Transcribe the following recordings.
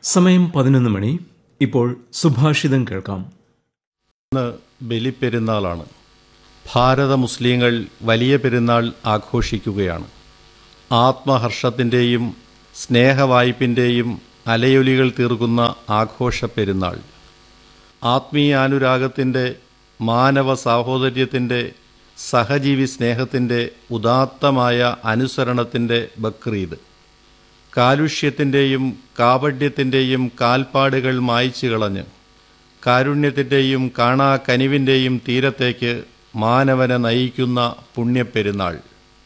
സമയം പതിനൊന്ന് മണി ഇപ്പോൾ സുഭാഷിതം കേൾക്കാം ഇന്ന് ബലിപ്പെരുന്നാളാണ് ഭാരത മുസ്ലിങ്ങൾ വലിയ പെരുന്നാൾ ആഘോഷിക്കുകയാണ് ആത്മഹർഷത്തിൻ്റെയും സ്നേഹവായ്പിൻ്റെയും അലയൊലികൾ തീർക്കുന്ന ആഘോഷ പെരുന്നാൾ ആത്മീയാനുരാഗത്തിൻ്റെ മാനവ സാഹോദര്യത്തിൻ്റെ സഹജീവി സ്നേഹത്തിൻ്റെ ഉദാത്തമായ അനുസരണത്തിൻ്റെ ബക്രീദ് കാലുഷ്യത്തിൻ്റെയും കാപഡ്യത്തിൻ്റെയും കാൽപ്പാടുകൾ മായ്ച്ചു കളഞ്ഞ് കാരുണ്യത്തിൻ്റെയും കാണാ കനിവിൻ്റെയും തീരത്തേക്ക് മാനവനെ നയിക്കുന്ന പുണ്യപ്പെരുന്നാൾ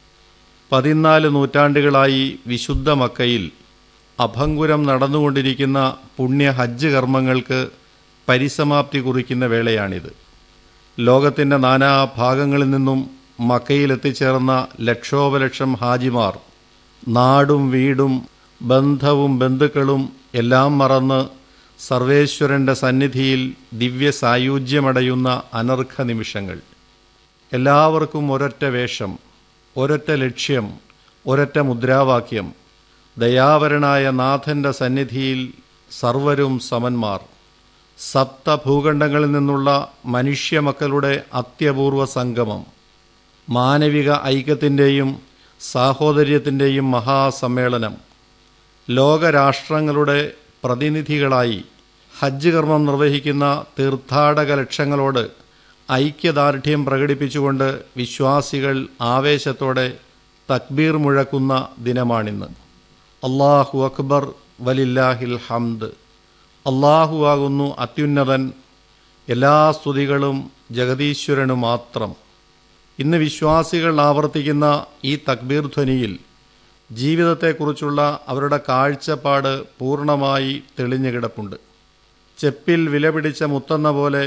പതിനാല് നൂറ്റാണ്ടുകളായി വിശുദ്ധ മക്കയിൽ അഭംഗുരം നടന്നുകൊണ്ടിരിക്കുന്ന പുണ്യ ഹജ്ജ് കർമ്മങ്ങൾക്ക് പരിസമാപ്തി കുറിക്കുന്ന വേളയാണിത് ലോകത്തിൻ്റെ നാനാ ഭാഗങ്ങളിൽ നിന്നും മക്കയിലെത്തിച്ചേർന്ന ലക്ഷോപലക്ഷം ഹാജിമാർ നാടും വീടും ബന്ധവും ബന്ധുക്കളും എല്ലാം മറന്ന് സർവേശ്വരൻ്റെ സന്നിധിയിൽ ദിവ്യ സായുജ്യമടയുന്ന അനർഘ നിമിഷങ്ങൾ എല്ലാവർക്കും ഒരൊറ്റ വേഷം ഒരൊറ്റ ലക്ഷ്യം ഒരൊറ്റ മുദ്രാവാക്യം ദയാവരനായ നാഥൻ്റെ സന്നിധിയിൽ സർവരും സമന്മാർ സപ്തഭൂഖണ്ഡങ്ങളിൽ നിന്നുള്ള മനുഷ്യമക്കളുടെ അത്യപൂർവ സംഗമം മാനവിക ഐക്യത്തിൻ്റെയും സാഹോദര്യത്തിൻ്റെയും മഹാസമ്മേളനം ലോകരാഷ്ട്രങ്ങളുടെ പ്രതിനിധികളായി ഹജ്ജ് കർമ്മം നിർവഹിക്കുന്ന തീർത്ഥാടക ലക്ഷങ്ങളോട് ഐക്യദാർഢ്യം പ്രകടിപ്പിച്ചുകൊണ്ട് വിശ്വാസികൾ ആവേശത്തോടെ തക്ബീർ മുഴക്കുന്ന ദിനമാണിന്ന് അള്ളാഹു അക്ബർ വലില്ലാഹിൽ ഹംദ് അള്ളാഹു ആകുന്നു അത്യുന്നതൻ എല്ലാ സ്തുതികളും ജഗതീശ്വരനു മാത്രം ഇന്ന് വിശ്വാസികൾ ആവർത്തിക്കുന്ന ഈ തക്ബീർ ധ്വനിയിൽ ജീവിതത്തെക്കുറിച്ചുള്ള അവരുടെ കാഴ്ചപ്പാട് പൂർണ്ണമായി തെളിഞ്ഞു കിടപ്പുണ്ട് ചെപ്പിൽ വിലപിടിച്ച മുത്തെന്ന പോലെ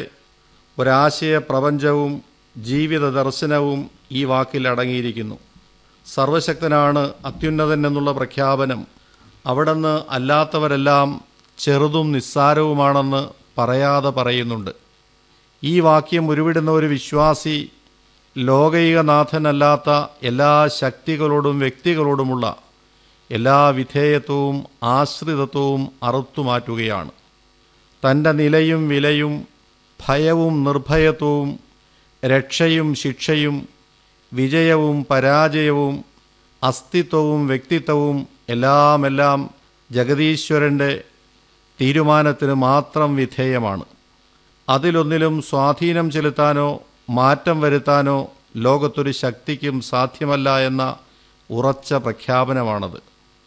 ഒരാശയ പ്രപഞ്ചവും ജീവിത ദർശനവും ഈ വാക്കിൽ അടങ്ങിയിരിക്കുന്നു സർവശക്തനാണ് അത്യുന്നതൻ എന്നുള്ള പ്രഖ്യാപനം അവിടുന്ന് അല്ലാത്തവരെല്ലാം ചെറുതും നിസ്സാരവുമാണെന്ന് പറയാതെ പറയുന്നുണ്ട് ഈ വാക്യം ഉരുവിടുന്ന ഒരു വിശ്വാസി ലോകൈകനാഥനല്ലാത്ത എല്ലാ ശക്തികളോടും വ്യക്തികളോടുമുള്ള എല്ലാ വിധേയത്വവും ആശ്രിതത്വവും അറുത്തുമാറ്റുകയാണ് തൻ്റെ നിലയും വിലയും ഭയവും നിർഭയത്വവും രക്ഷയും ശിക്ഷയും വിജയവും പരാജയവും അസ്തിത്വവും വ്യക്തിത്വവും എല്ലാമെല്ലാം ജഗതീശ്വരൻ്റെ തീരുമാനത്തിന് മാത്രം വിധേയമാണ് അതിലൊന്നിലും സ്വാധീനം ചെലുത്താനോ മാറ്റം വരുത്താനോ ലോകത്തൊരു ശക്തിക്കും സാധ്യമല്ല എന്ന ഉറച്ച പ്രഖ്യാപനമാണത്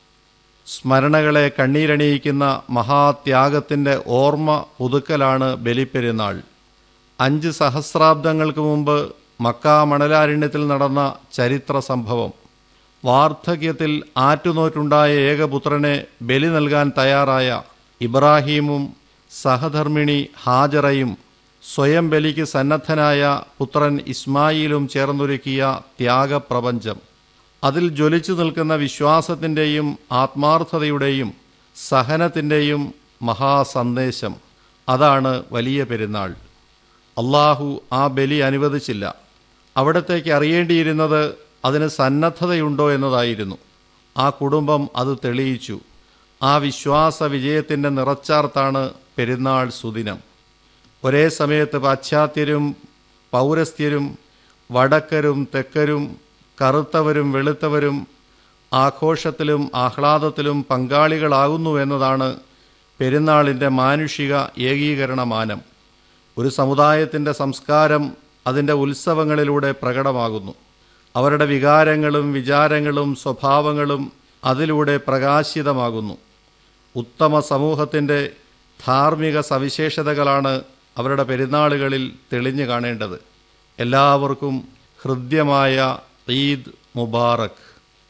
സ്മരണകളെ കണ്ണീരണിയിക്കുന്ന മഹാത്യാഗത്തിൻ്റെ ഓർമ്മ പുതുക്കലാണ് ബലിപ്പെരുന്നാൾ അഞ്ച് സഹസ്രാബ്ദങ്ങൾക്ക് മുമ്പ് മക്ക മണലാരണ്യത്തിൽ നടന്ന ചരിത്ര സംഭവം വാർദ്ധക്യത്തിൽ ആറ്റുനോറ്റുണ്ടായ ഏകപുത്രനെ ബലി നൽകാൻ തയ്യാറായ ഇബ്രാഹീമും സഹധർമ്മിണി ഹാജറയും സ്വയം ബലിക്ക് സന്നദ്ധനായ പുത്രൻ ഇസ്മായിലും ചേർന്നൊരുക്കിയ ത്യാഗപ്രപഞ്ചം അതിൽ ജ്വലിച്ചു നിൽക്കുന്ന വിശ്വാസത്തിൻ്റെയും ആത്മാർത്ഥതയുടെയും സഹനത്തിൻ്റെയും മഹാസന്ദേശം അതാണ് വലിയ പെരുന്നാൾ അള്ളാഹു ആ ബലി അനുവദിച്ചില്ല അവിടത്തേക്ക് അറിയേണ്ടിയിരുന്നത് അതിന് സന്നദ്ധതയുണ്ടോ എന്നതായിരുന്നു ആ കുടുംബം അത് തെളിയിച്ചു ആ വിശ്വാസ വിജയത്തിൻ്റെ നിറച്ചാർത്താണ് പെരുന്നാൾ സുദിനം ഒരേ സമയത്ത് പാശ്ചാത്യരും പൗരസ്ത്യരും വടക്കരും തെക്കരും കറുത്തവരും വെളുത്തവരും ആഘോഷത്തിലും ആഹ്ലാദത്തിലും പങ്കാളികളാകുന്നു എന്നതാണ് പെരുന്നാളിൻ്റെ മാനുഷിക ഏകീകരണ മാനം ഒരു സമുദായത്തിൻ്റെ സംസ്കാരം അതിൻ്റെ ഉത്സവങ്ങളിലൂടെ പ്രകടമാകുന്നു അവരുടെ വികാരങ്ങളും വിചാരങ്ങളും സ്വഭാവങ്ങളും അതിലൂടെ പ്രകാശിതമാകുന്നു ഉത്തമ സമൂഹത്തിൻ്റെ ധാർമ്മിക സവിശേഷതകളാണ് അവരുടെ പെരുന്നാളുകളിൽ തെളിഞ്ഞു കാണേണ്ടത് എല്ലാവർക്കും ഹൃദ്യമായ ഈദ് മുബാറക്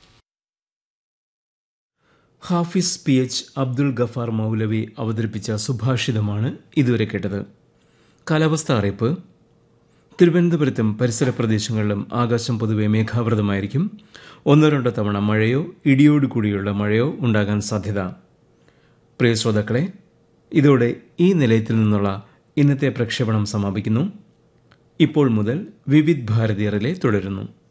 ഹാഫിസ് പി എച്ച് അബ്ദുൾ ഗഫാർ മൗലവി അവതരിപ്പിച്ച സുഭാഷിതമാണ് ഇതുവരെ കേട്ടത് കാലാവസ്ഥ അറിയിപ്പ് തിരുവനന്തപുരത്തും പരിസര പ്രദേശങ്ങളിലും ആകാശം പൊതുവെ മേഘാവൃതമായിരിക്കും ഒന്നോ രണ്ടോ തവണ മഴയോ ഇടിയോട് കൂടിയുള്ള മഴയോ ഉണ്ടാകാൻ സാധ്യത പ്രിയ ശ്രോതാക്കളെ ഇതോടെ ഈ നിലയത്തിൽ നിന്നുള്ള ഇന്നത്തെ പ്രക്ഷേപണം സമാപിക്കുന്നു ഇപ്പോൾ മുതൽ വിവിധ് ഭാരതീയറിലെ തുടരുന്നു